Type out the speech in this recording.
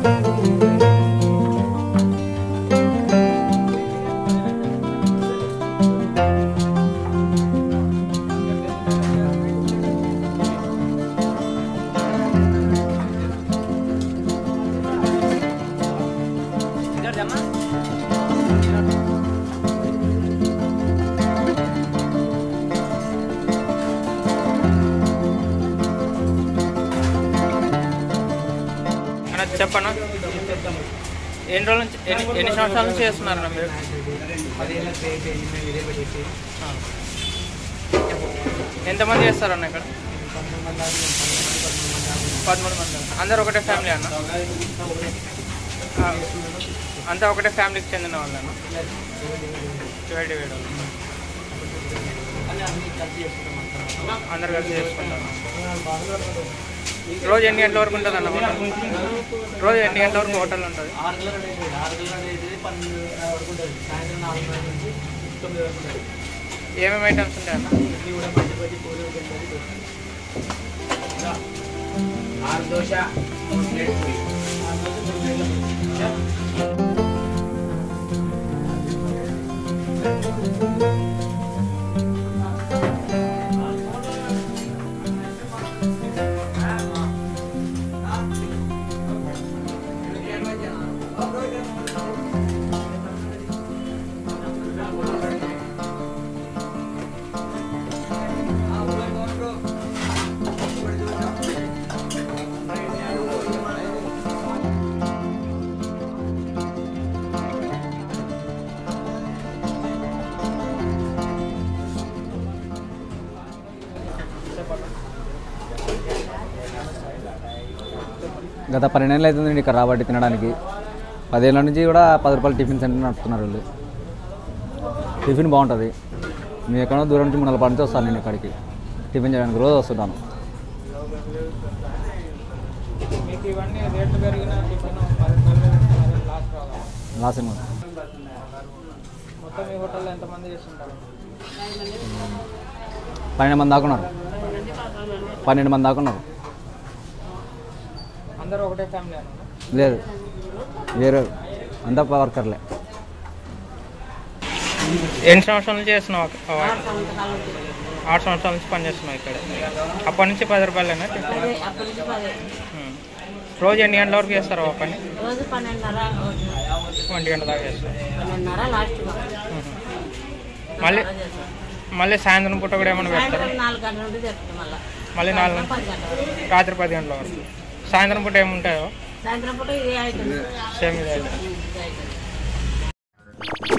అన్న చెప్పన్నా ఎన్ని రోజుల నుంచి ఎన్ని ఎన్ని సంవత్సరాల నుంచి చేస్తున్నారన్న మీరు ఆ. ఎంతమంది చేస్తారన్న ఇక్కడ పదమూడు మంది అందరు ఒకటే ఫ్యామిలీ అన్న ఆ. అంతా ఒకటే ఫ్యామిలీకి చెందిన వాళ్ళన్న డివైడ్ డివైడ్ వాళ్ళు. అందరు కలిసి చేసుకుంటారు రోజు ఎన్ని గంటల వరకు ఉంటుంది అన్న హోటల్ రోజు ఎన్ని గంటల వరకు హోటల్ ఉంటుంది ఆరు గంటల నుంచి ఆరు గంటల నుంచి పన్నెండు వరకు ఉంటుంది సాయంత్రం నాలుగు గంటల నుంచి తొమ్మిది వరకు ఉంటుంది ఏమేమి ఐటమ్స్ ఉంటాయి అన్న ఇడ్లీ కూడా బజ్జి బజ్జి పూరి ఉంటుంది దోశ ఆరు దోశ మూడు ప్లేట్ పూరి ఆరు దోశ మూడు ప్లేట్ల పూరి. గత పన్నెండేళ్ళు అవుతుందండి ఇక్కడ రాబట్టి తినడానికి పదేళ్ళ నుంచి కూడా పది రూపాయలు టిఫిన్ సెంటర్ నడుపుతున్నారు వీళ్ళు టిఫిన్ బాగుంటుంది నేను ఎక్కడో దూరం నుంచి మూడు నుంచి వస్తాను నేను ఇక్కడికి టిఫిన్ చేయడానికి రోజు వస్తుంటాను మీకు ఇవన్నీ రేట్లు పెరిగిన టిఫిన్ పది రూపాయలు లాస్ట్ రావాలి లాస్ట్ ఏమో మొత్తం మీ హోటల్లో ఎంతమంది చేస్తుంటారు పన్నెండు మంది దాకా ఉన్నారు పన్నెండు మంది దాకా ఉన్నారు అందరూ ఒకటే ఫ్యామిలీ అన్న లేదు వేరే అంతా వర్కర్లే ఎన్ని సంవత్సరాల నుంచి చేస్తున్నావు అక్క? ఓ, ఆరు సంవత్సరాల నుంచి పనిచేస్తున్నావు ఇక్కడ అప్పటి నుంచి పది రూపాయలేనా టిఫిన్ అదే అప్పటి నుంచి పదే ఉం. రోజు ఎన్ని గంటల వరకు చేస్తారు ఆ పని రోజు పన్నెండున్నర ఒంటి గంట దాకా చేస్తారు పన్నెండున్నర లాస్ట్ ఉహు. మళ్ళీ మళ్ళీ సాయంత్రం పూట కూడా ఏమైనా పెడతారు సాయంత్రం నాలుగు గంటల నుండి జరుగుతుంది మళ్ళీ మళ్ళీ నాలుగు పది గంటల వరకు. రాత్రి పది గంటల వరకు సాయంత్రం పూట ఏముంటాయో సాయంత్రం పూట ఇదే ఐటమ్ సేమ్ ఇదే ఇదే ఐటమ్